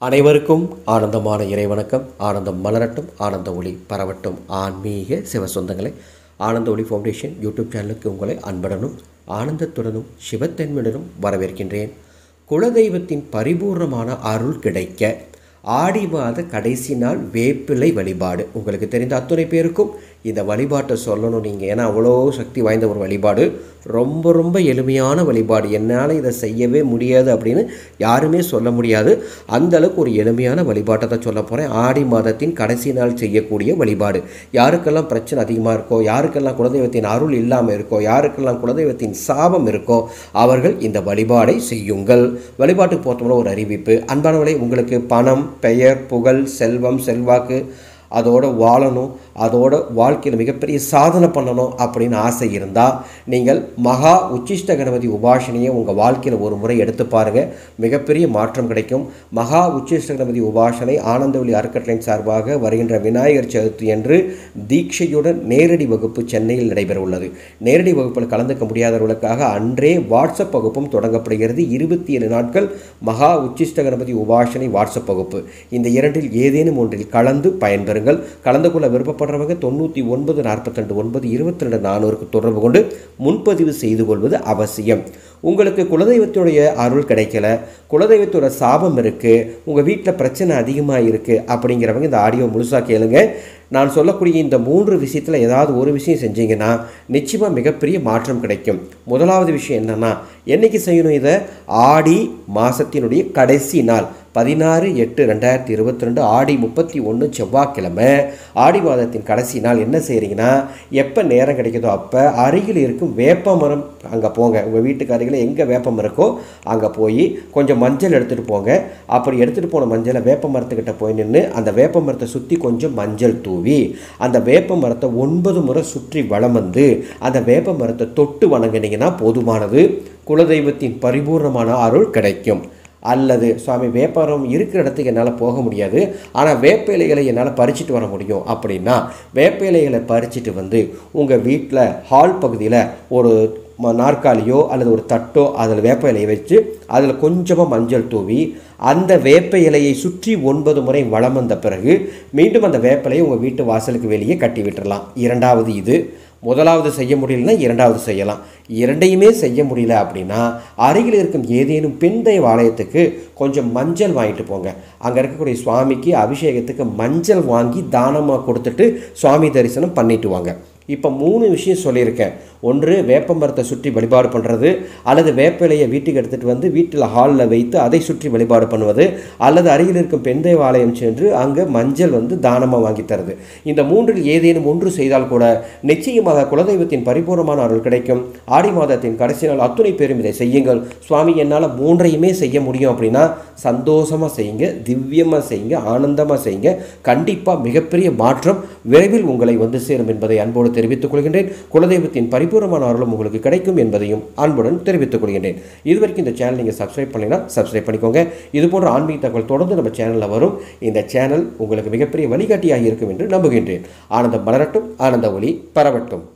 அனைவருக்கும் ஆனந்தமான இறைவணக்கம் ஆனந்தம் மலரட்டும் ஆனந்த ஒளி பரவட்டும் ஆன்மீக சிவ சொந்தங்களே ஆனந்த ஒளி ஃபவுண்டேஷன் யூடியூப் சேனலுக்கு உங்களை அன்புடனும் ஆனந்தத்துடனும் சிவத்தன்மையுடனும் வரவேற்கின்றேன் குலதெய்வத்தின் பரிபூர்ணமான அருள் கிடைக்க ஆடி மாத கடைசி நாள் வேப்பிலை வழிபாடு உங்களுக்கு தெரிந்த அத்துணை பேருக்கும் இந்த வழிபாட்டை சொல்லணும் நீங்கள் ஏன்னா அவ்வளோ சக்தி வாய்ந்த ஒரு வழிபாடு ரொம்ப ரொம்ப எளிமையான வழிபாடு என்னால் இதை செய்யவே முடியாது அப்படின்னு யாருமே சொல்ல முடியாது அந்த அளவுக்கு ஒரு எளிமையான வழிபாட்டை தான் சொல்ல போகிறேன் ஆடி மாதத்தின் கடைசி நாள் செய்யக்கூடிய வழிபாடு யாருக்கெல்லாம் பிரச்சனை அதிகமாக இருக்கோ யாருக்கெல்லாம் குலதெய்வத்தின் அருள் இல்லாமல் இருக்கோ யாருக்கெல்லாம் குலதெய்வத்தின் சாபம் இருக்கோ அவர்கள் இந்த வழிபாடை செய்யுங்கள் வழிபாட்டுக்கு போத்தோம்னா ஒரு அறிவிப்பு அன்பானவளை உங்களுக்கு பணம் பெயர் புகழ் செல்வம் செல்வாக்கு அதோட வாழணும் அதோட வாழ்க்கையில் மிகப்பெரிய சாதனை பண்ணணும் அப்படின்னு ஆசை இருந்தால் நீங்கள் மகா உச்சிஷ்ட கணபதி உபாசனையை உங்கள் வாழ்க்கையில் ஒரு முறை எடுத்து பாருங்கள் மிகப்பெரிய மாற்றம் கிடைக்கும் மகா உச்சிஷ்ட கணபதி உபாசனை ஆனந்தவழி அறக்கட்டளையின் சார்பாக வருகின்ற விநாயகர் சதுர்த்தி என்று தீட்சையுடன் நேரடி வகுப்பு சென்னையில் நடைபெற உள்ளது நேரடி வகுப்பில் கலந்துக்க முடியாதவர்களுக்காக அன்றே வாட்ஸ்அப் வகுப்பும் தொடங்கப்படுகிறது இருபத்தி ஏழு நாட்கள் மகா உச்சிஷ்ட கணபதி உபாசனை வாட்ஸ்அப் வகுப்பு இந்த இரண்டில் ஏதேனும் ஒன்றில் கலந்து பயன்பெறுங்கள் கலந்து கொள்ள விருப்பப்படுறவங்க தொண்ணூற்றி ஒன்பது நாற்பத்தி ஒன்பது இருபத்தி ரெண்டு நானூறுக்கு தொடர்பு கொண்டு முன்பதிவு செய்து கொள்வது அவசியம் உங்களுக்கு குலதெய்வத்துடைய அருள் கிடைக்கல குலதெய்வத்தோட சாபம் இருக்குது உங்கள் வீட்டில் பிரச்சனை அதிகமாக இருக்குது அப்படிங்கிறவங்க இந்த ஆடியோ முழுசாக கேளுங்க நான் சொல்லக்கூடிய இந்த மூன்று விஷயத்தில் ஏதாவது ஒரு விஷயம் செஞ்சீங்கன்னா நிச்சயமாக மிகப்பெரிய மாற்றம் கிடைக்கும் முதலாவது விஷயம் என்னென்னா என்னைக்கு செய்யணும் இதை ஆடி மாதத்தினுடைய கடைசி நாள் பதினாறு எட்டு ரெண்டாயிரத்தி இருபத்தி ரெண்டு ஆடி முப்பத்தி ஒன்று செவ்வாய்க்கிழமை ஆடி மாதத்தின் கடைசி நாள் என்ன செய்கிறீங்கன்னா எப்போ நேரம் கிடைக்குதோ அப்போ அருகில் இருக்கும் வேப்ப மரம் அங்கே போங்க உங்கள் வீட்டுக்கு அருகில் எங்கே வேப்பம் இருக்கோ அங்கே போய் கொஞ்சம் மஞ்சள் எடுத்துகிட்டு போங்க அப்படி எடுத்துகிட்டு போன மஞ்சளை வேப்ப மரத்துக்கிட்ட போய் நின்று அந்த வேப்ப மரத்தை சுற்றி கொஞ்சம் மஞ்சள் தூவி அந்த வேப்ப மரத்தை ஒன்பது முறை சுற்றி வளம் வந்து அந்த வேப்ப மரத்தை தொட்டு வணங்கினீங்கன்னா போதுமானது குலதெய்வத்தின் பரிபூர்ணமான அருள் கிடைக்கும் அல்லது சுவாமி வேப்பமரம் இருக்கிற இடத்துக்கு என்னால் போக முடியாது ஆனால் வேப்ப இலைகளை என்னால் பறிச்சுட்டு வர முடியும் அப்படின்னா வேப்ப இலைகளை பறிச்சுட்டு வந்து உங்கள் வீட்டில் ஹால் பகுதியில் ஒரு ம- நாற்காலியோ அல்லது ஒரு தட்டோ அதில் வேப்ப இலையை வச்சு அதில் கொஞ்சமாக மஞ்சள் தூவி அந்த வேப்ப இலையை சுற்றி ஒன்பது முறை வலம் வந்த பிறகு மீண்டும் அந்த வேப்பிலையை உங்கள் வீட்டு வாசலுக்கு வெளியே கட்டி விட்டுறலாம் இரண்டாவது இது முதலாவது செய்ய முடியலன்னா இரண்டாவது செய்யலாம் இரண்டையுமே செய்ய முடியல அப்படின்னா அருகில் இருக்கும் ஏதேனும் பெண் தெய்வ ஆலயத்துக்கு கொஞ்சம் மஞ்சள் வாங்கிட்டு போங்க அங்கே இருக்கக்கூடிய சுவாமிக்கு அபிஷேகத்துக்கு மஞ்சள் வாங்கி தானமாக கொடுத்துட்டு சுவாமி தரிசனம் பண்ணிட்டு வாங்க இப்போ மூணு விஷயம் சொல்லியிருக்கேன் ஒன்று வேப்ப மரத்தை சுற்றி வழிபாடு பண்ணுறது அல்லது வேப்ப இலையை வீட்டுக்கு எடுத்துகிட்டு வந்து வீட்டில் ஹாலில் வைத்து அதை சுற்றி வழிபாடு பண்ணுவது அல்லது அருகில் இருக்கும் பெண் தேவாலயம் சென்று அங்கே மஞ்சள் வந்து தானமாக வாங்கி தருது இந்த மூன்றில் ஏதேனும் ஒன்று செய்தால் கூட நிச்சயமாக குலதெய்வத்தின் பரிபூர்ணமான அருள் கிடைக்கும் ஆடி மாதத்தின் கடைசி நாள் அத்துணை பேரும் இதை செய்யுங்கள் சுவாமி என்னால் மூன்றையுமே செய்ய முடியும் அப்படின்னா சந்தோஷமாக செய்யுங்க திவ்யமாக செய்யுங்க ஆனந்தமாக செய்யுங்க கண்டிப்பாக மிகப்பெரிய மாற்றம் விரைவில் உங்களை வந்து சேரும் என்பதை அன்போடு தெரிவித்துக் கொள்கின்றேன் குலதெய்வத்தின் பரிபூர்ணமான அருளும் உங்களுக்கு கிடைக்கும் என்பதையும் அன்புடன் தெரிவித்துக் கொள்கின்றேன் இதுவரைக்கும் இந்த சேனல் நீங்கள் சப்ஸ்கிரைப் பண்ணலைன்னா சப்ஸ்கிரைப் பண்ணிக்கோங்க இது போன்ற ஆன்மீக தகவல் தொடர்ந்து நம்ம சேனலில் வரும் இந்த சேனல் உங்களுக்கு மிகப்பெரிய வழிகாட்டியாக இருக்கும் என்று நம்புகின்றேன் ஆனந்தம் மலரட்டும் ஆனந்த ஒளி பரவட்டும்